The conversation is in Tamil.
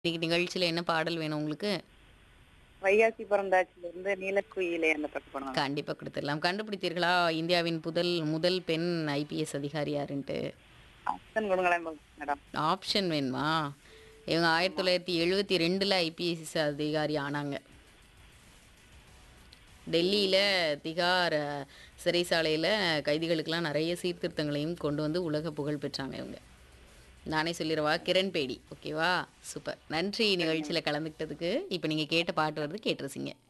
இன்னைக்கு நிகழ்ச்சியில என்ன பாடல் வேணும் உங்களுக்கு? வைகாசி பிறந்தாச்சுல இருந்து நீலக்குயிலே அந்த பாட்டு பண்ணுவாங்க கண்டிப்பா குடுத்துடலாம். கண்டுபிடித்தீர்களா? இந்தியாவின் புதல் முதல் பெண் ஐபிஎஸ் அதிகாரி யாருன்ட்டு? ஆப்ஷன் கொடுங்களேன் மேடம் ஆப்ஷன் வேணுமா? இவங்க 1972ல ஐபிஎஸ் அதிகாரி ஆனாங்க. டெல்லியில திகார் அ, சிறைச்சாலையில கைதிகளுக்கெல்லாம் நிறைய சீர்திருத்தங்களையும் கொண்டு வந்து உலக புகழ் பெற்றாங்க இவங்க. நானே சொல்லிடவா? கிரண் பேடி. ஓகேவா? சூப்பர். நன்றி நிகழ்ச்சியில கலந்துக்கிட்டதுக்கு. இப்ப நீங்க கேட்ட பாட்டு வருது கேட்டு ரசிங்க.